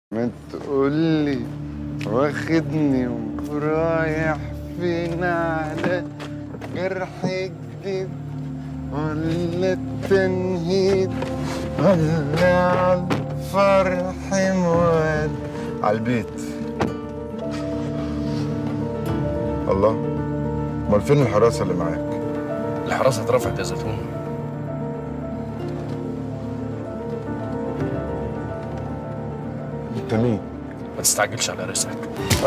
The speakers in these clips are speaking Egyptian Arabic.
ما تقولي واخدني ورايح فين على جرح جديد ولا التنهيد ولا على الفرح موال على البيت الله امال فين الحراسه اللي معاك الحراسه اترفعت يا زيتون انت مين ما تستعجلش على رزقك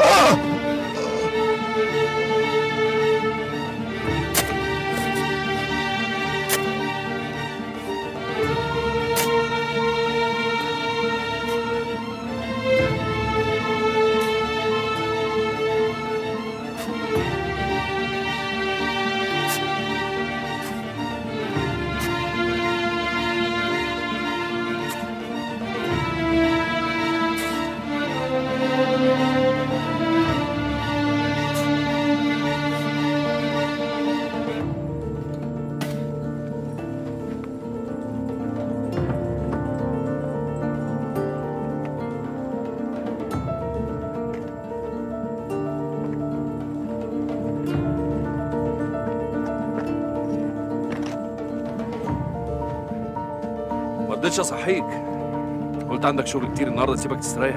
ما رضيتش اصحيك قلت عندك شغل كتير النهارده سيبك تستريح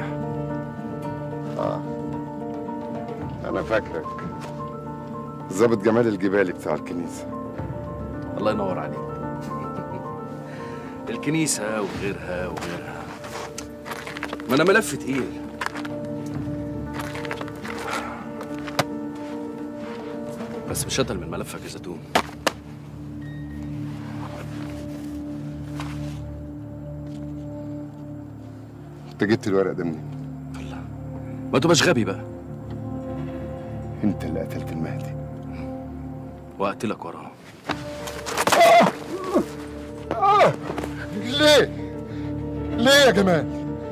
انا فاكرك ظابط جمال الجبالي بتاع الكنيسه الله ينور عليك الكنيسة وغيرها وغيرها ما أنا ملف تقيل بس مش أتقل من ملفك يا زيتون انت جبت الورق ده منين الله ما تبقاش غبي بقى انت اللي قتلت المهدي وأقتلك وراه ليه ليه يا جمال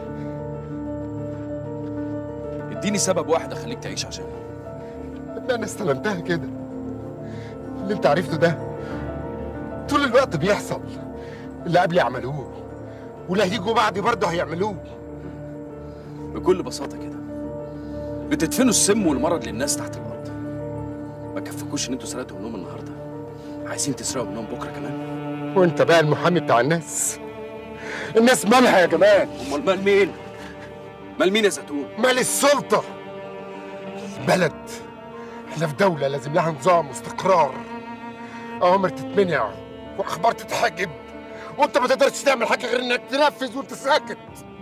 اديني سبب واحد أخليك تعيش عشانه ابني انا استلمتها كده اللي انت عرفته ده طول الوقت بيحصل اللي قبلي عملوه واللي هيجوا بعدي برضه هيعملوه بكل بساطة كده بتدفنوا السم والمرض للناس تحت الأرض ما كفكوش إن أنتوا سرقتوا منهم النهاردة عايزين تسرقوا منهم بكرة كمان وانت بقى المحامي بتاع الناس الناس مالها يا جمال أمال مال مين؟ مال مين يا زيتون؟ مال السلطة البلد احنا في دولة لازم لها نظام واستقرار أوامر تتمنع وأخبار تتحجب وأنت ما تقدرش تعمل حاجة غير إنك تنفذ وأنت ساكت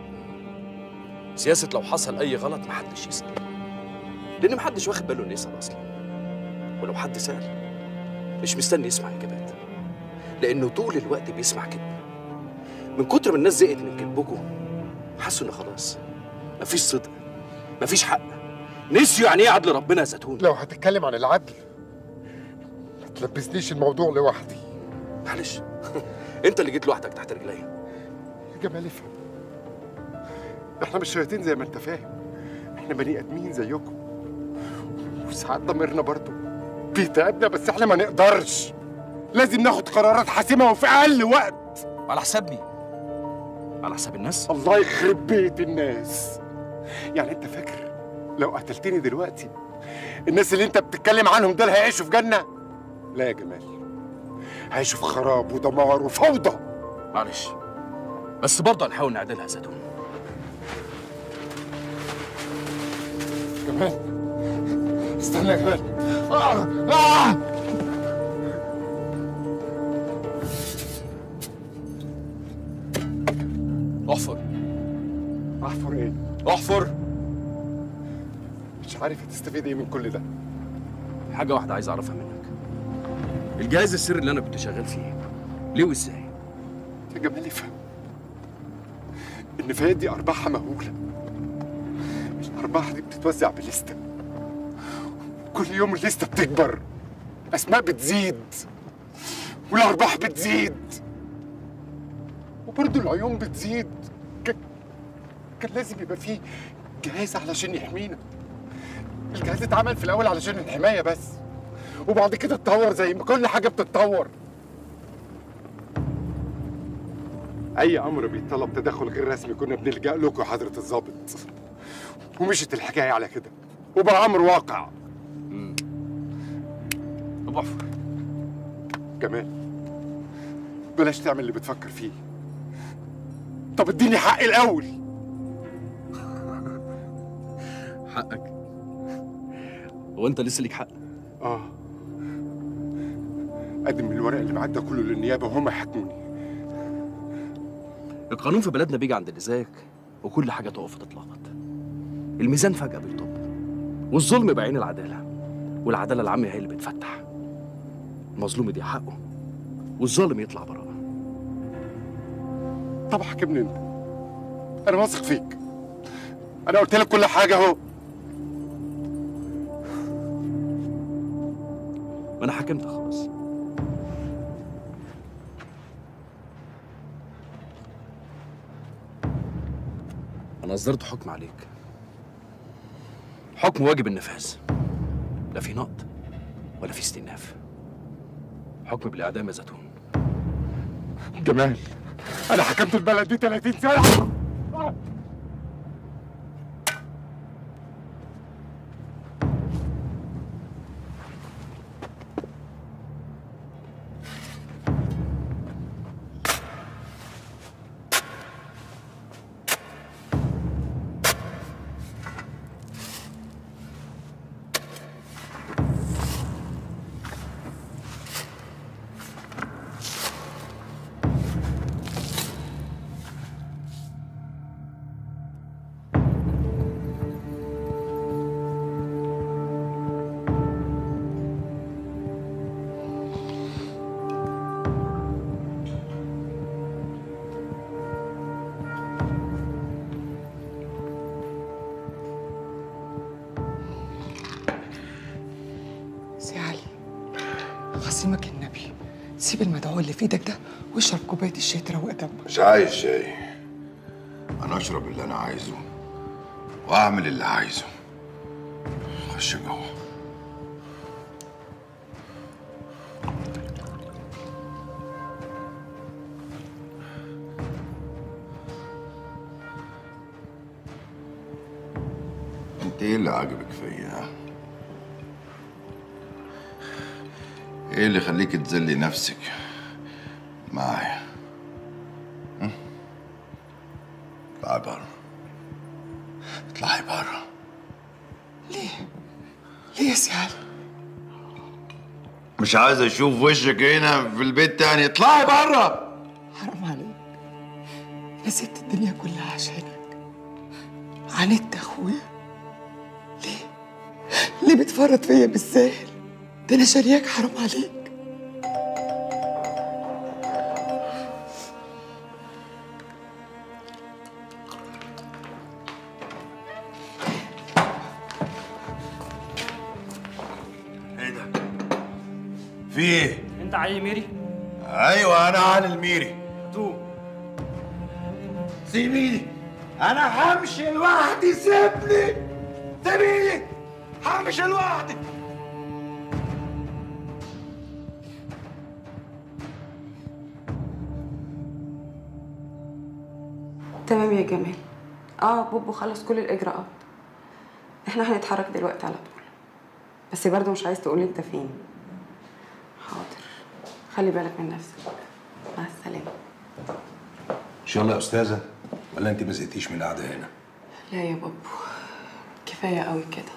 سياسة لو حصل أي غلط محدش يسأل لأن محدش واخد باله إنه يسأل أصلا ولو حد سأل مش مستني يسمع إجابات لأنه طول الوقت بيسمع كذب من كتر ما الناس زهقت من كذبكم حسوا إن خلاص مفيش صدق مفيش حق نسيوا يعني إيه عدل ربنا يا زيتون لو هتتكلم عن العدل ما تلبسنيش الموضوع لوحدي معلش أنت اللي جيت لوحدك تحت رجليا يا جمال افهم احنا مش شياطين زي ما انت فاهم احنا بني ادمين زيكم وساعات ضميرنا برضه بيتعبنا بس احنا ما نقدرش لازم ناخد قرارات حاسمه وفي اقل وقت على حساب مين؟ على حساب الناس؟ الله يخرب بيت الناس يعني انت فاكر لو قتلتني دلوقتي الناس اللي انت بتتكلم عنهم دول هيعيشوا في جنه لا يا جمال هيعيشوا في خراب ودمار وفوضى معلش بس برضه هنحاول نعدلها يا زيتون جمال استنى يا جمال آه! آه! احفر احفر ايه احفر مش عارف هتستفيد ايه من كل ده حاجة واحدة عايز أعرفها منك الجهاز السري اللي أنا كنت شغال فيه ليه وإزاي؟ يا جمال افهم النفايات دي ارباحها مهوله الارباح دي بتتوزع بليسته كل يوم الليسته بتكبر اسماء بتزيد والارباح بتزيد وبرضه العيون بتزيد ك... كان لازم يبقى فيه جهاز علشان يحمينا الجهاز اتعمل في الاول علشان الحمايه بس وبعد كده اتطور زي ما كل حاجه بتتطور اي امر بيتطلب تدخل غير رسمي كنا بنلجا لكم يا حضره الضابط ومشت الحكايه على كده وبقى امر واقع طب احفر كمان بلاش تعمل اللي بتفكر فيه طب اديني حقي الاول حقك هو انت لسه ليك حق اه قدم الورق اللي معاك ده كله للنيابه وهم يحاكموني القانون في بلدنا بيجي عند اللي زيك وكل حاجه تقف وتتلخبط الميزان فجاه بيطب والظلم بعين العداله والعداله العامه هي اللي بتفتح المظلوم دي حقه والظالم يطلع براءه طب حاكمني انت انا واثق فيك انا قلت لك كل حاجه اهو ما انا حكمت خلاص انا اصدرت حكم عليك حكم واجب النفاذ لا في نقد ولا في استئناف حكم بالاعدام يا زيتون جمال انا حكمت البلد دي 30 سنه سي علي خصيمك النبي سيب المدعو اللي في ايدك ده واشرب كوبايه الشاي تروق دمك مش عايز شاي انا اشرب اللي انا عايزه واعمل اللي عايزه خش جوه انت ايه اللي عاجبك فيا ايه اللي يخليك تذلي نفسك معايا هم؟ اطلعي بره اطلعي بره ليه يا سي علي مش عايز اشوف وشك هنا في البيت تاني اطلعي بره حرام عليك انا سبت الدنيا كلها عشانك عاندت اخويا ليه ليه بتفرط فيا بالساهل ده انا شارياك حرام عليك ايه ده في ايه انت علي ميري ايوه انا علي الميري تو سيبيني انا همشي لوحدي سيبني سيبيني همشي لوحدي تمام يا جمال اه بوبو خلص كل الاجراءات احنا هنتحرك دلوقتي على طول بس برضه مش عايز تقولي انت فين حاضر خلي بالك من نفسك مع السلامه ان شاء الله يا استاذه ولا انت ما زهقتيش من القعده هنا لا يا بوبو كفايه قوي كده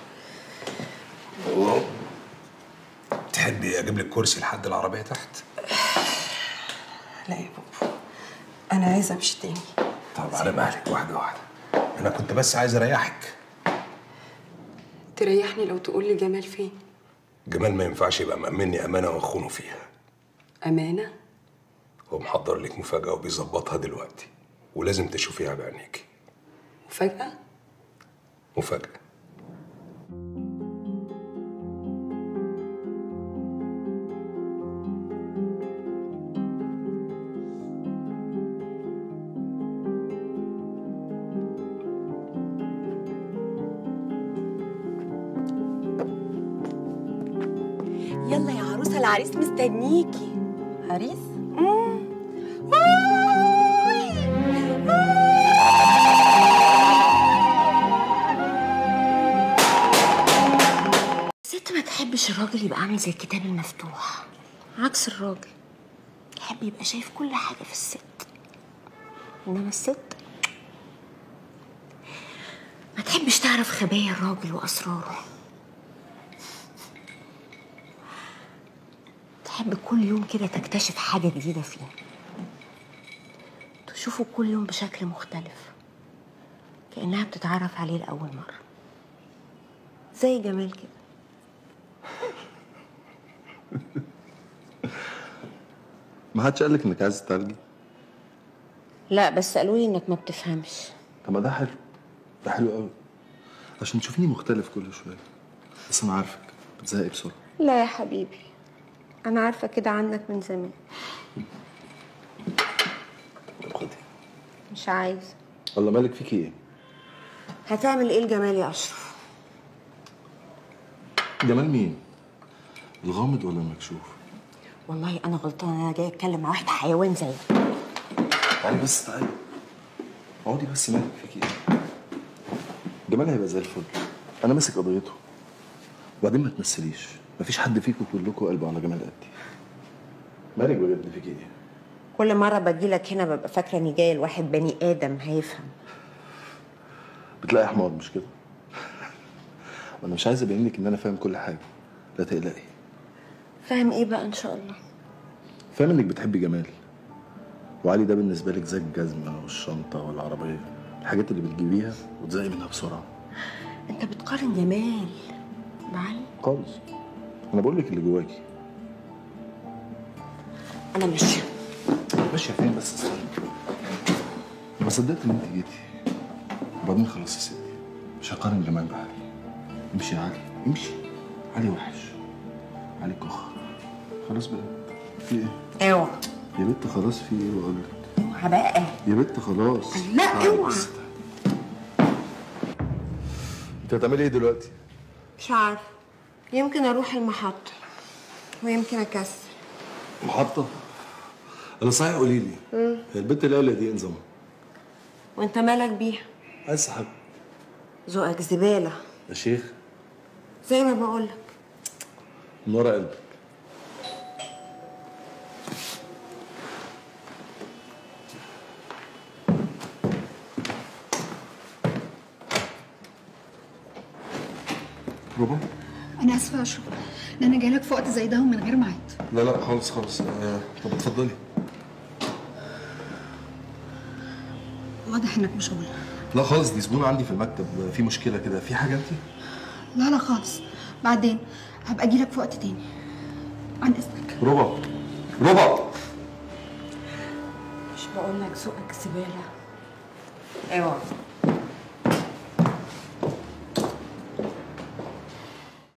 تحبي اجيب لك كرسي لحد العربيه تحت لا يا بوبو انا عايزه امشي تاني طب على مهلك واحده واحده انا كنت بس عايز اريحك تريحني لو تقول لي جمال فين جمال ما ينفعش يبقى مأمني امانه واخونه فيها امانه هو محضر لك مفاجاه وبيظبطها دلوقتي ولازم تشوفيها بعينيكي مفاجاه مفاجاه يلا يا عروسه العريس مستنيكي عريس آه! بحبش الراجل يبقى عامل زي الكتاب المفتوح عكس الراجل يحب يبقى شايف كل حاجة في الست إنما الست ما تحبش تعرف خبايا الراجل وأسراره تحب كل يوم كده تكتشف حاجة جديدة فيه تشوفه كل يوم بشكل مختلف كأنها بتتعرف عليه لأول مرة زي جمال كده ما حدش قالك انك عايز تتعالجي لا بس قالوا لي انك ما بتفهمش طب ما ده حلو ده حلو قوي عشان تشوفيني مختلف كل شويه بس انا عارفك بتزهقي بسرعه لا يا حبيبي انا عارفه كده عنك من زمان طب خدي مش عايزه والله مالك فيكي ايه هتعمل ايه لجمال يا اشرف جمال مين الغامض ولا المكشوف والله انا غلطانه انا جايه اتكلم مع واحد حيوان زيك تعالي بس تعالي اقعدي بس مالك فيكي ايه جمال هيبقى زي الفل انا ماسك قضيته وبعدين ما تمثليش مفيش حد فيكم كلكم قلبه على جمال قدي مالك بجد فيكي ايه كل مره باجيلك هنا ببقى فاكره اني جايه لواحد بني ادم هيفهم بتلاقي حمار مش كده وانا مش عايز ابين لك ان انا فاهم كل حاجه لا تقلقي فاهم ايه بقى ان شاء الله فاهم انك بتحبي جمال وعلي ده بالنسبه لك زي الجزمه والشنطه والعربيه الحاجات اللي بتجيبيها وتزهقي منها بسرعه انت بتقارن جمال بعلي خالص انا بقول لك اللي جواكي انا ماشيه ماشيه فين بس استنى ما صدقت ان انت جيتي وبعدين خلاص يا ستي مش هقارن جمال بعلي امشي يا علي امشي علي وحش علي كخ خلاص بقى في ايه اوعى يا بنت خلاص في ايه بقول لك اوعى بقى يا بنت خلاص لا، تعالي اوعى. بس تعالي. انت هتعملي ايه دلوقتي؟ مش عارفه يمكن اروح المحطه ويمكن اكسر محطة انا صحيح قولي لي هي البنت ليلى دي انظمها وانت مالك بيها عايز صاحب ذوقك زباله يا شيخ زي ما بقولك من ورا قلبك ربع انا اسفه يا اشرف ان انا جايلك في وقت زي ده ومن غير ميعاد لا لا خالص خالص آه، طب اتفضلي واضح انك مشغول لا خالص دي زبونة عندي في المكتب في مشكلة كده في حاجة انت؟ لا لا خالص بعدين هبقى اجيلك في وقت تاني عن اذنك ربع ربع مش بقولك ذوقك زباله اوعى